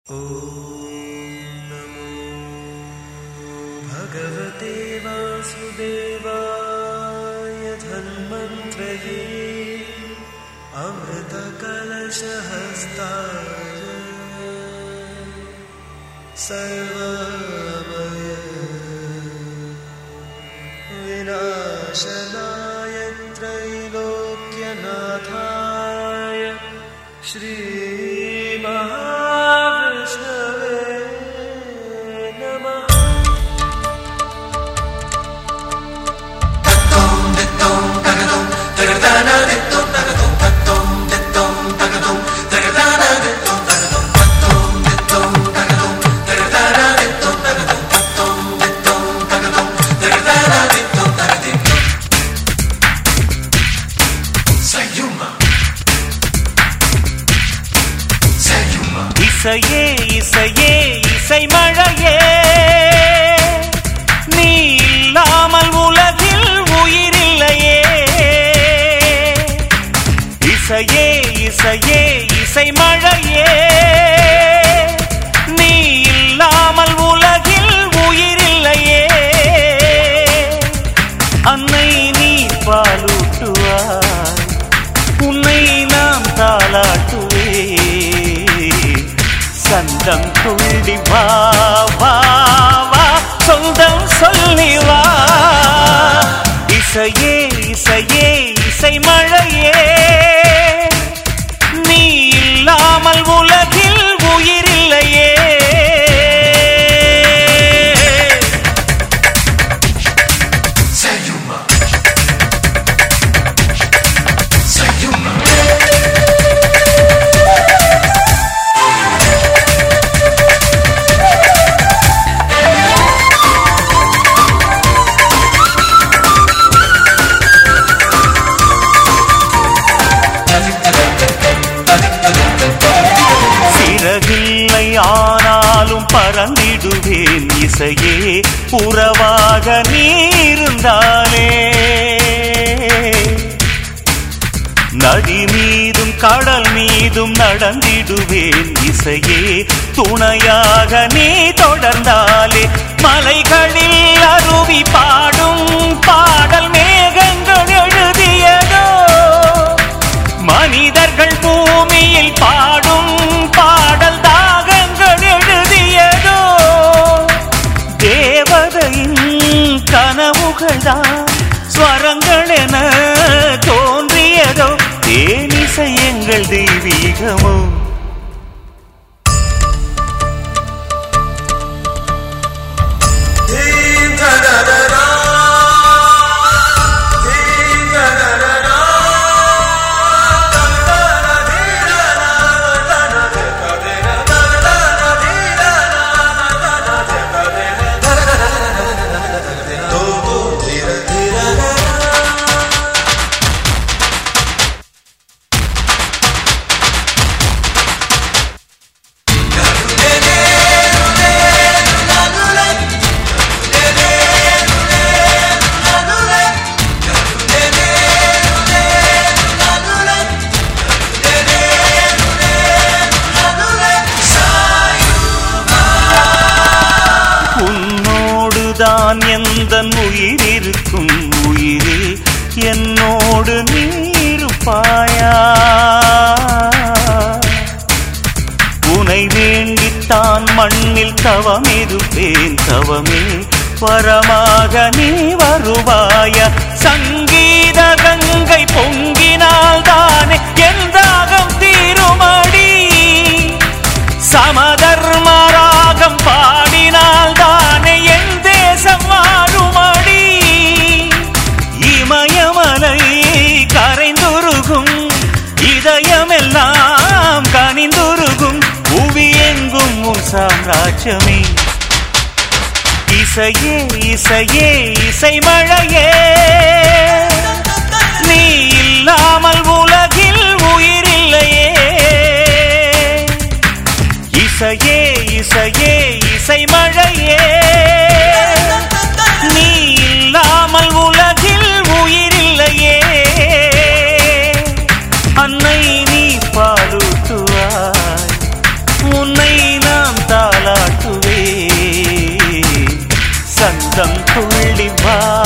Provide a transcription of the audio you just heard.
ॐ नमो भगवते वासुदेवाय धन्वन्त्रये अमृतकलशहस्ताय सर्वमय विनाशनाय त्रैलोक्यनाथाय श्रीमहाविष्णवे नमः இசையே இசையே இசை மழையே நீ இல்லாமல் உலகில் உயிரில்லையே இசையே இசையே இசை மழையே நீ இல்லாமல் உலகில் உயிரில்லையே அன்னை நீ பாலூட்டுவாய் உன்னை நாம் தாளாட்டுவே சந்தம் துள்ளி வா வா வா சொந்தம் சொல்லி வா இசையே இசையே இசை மழையே நீ இல்லாமல் உலகில் உயிரில்லையே சிறகில்லை ஆனாலும் பறந்திடுவேன் இசையே உறவாக நீருந்தாலே நதி மீதும் கடல் மீதும் நடந்திடுவேன் இசையே துணையாக நீ தொடர்ந்தாலே மலைகளில் அருவி பாடும் பாடல் மேகங்கள் எழுதியதோ மனிதர்கள் பூமியில் பாடும் பாடல் தாகங்கள் எழுதியதோ தேவதையின் கனவுகள்தான் ஸ்வரங்கள் என தோன்றியதோ தேனிசை எங்கள் தெய்வீகமோ உன்னோடுதான் எந்த உயிர் இருக்கும் உயிரே என்னோடு நீருப்பாயா உனை வேண்டித்தான் மண்ணில் தவம் இருப்பேன் தவமே வரமாக நீ வருவாய சங்கீத கங்கை பொங்கினால் தானே என் தாகம் தீருமடி சமதர்மராகம் பாடினால் தானே என் தேசம் வாழுமடி இமயமலை கரைந்துருகும் இதயமெல்லாம் கனிந்துருகும் புவி எங்கும் உன் சாம்ராஜ்யமே இசையே இசையே இசை மழையே நீ இல்லாமல் உலகில் உயிரில்லையே இசையே இசையே இசை மழையே நீ இல்லாமல் உலகில் உயிரில்லையே அன்னை நீ பாலூட்டுவாய் உன்னை நான் சொந்தம் துள்ளி வா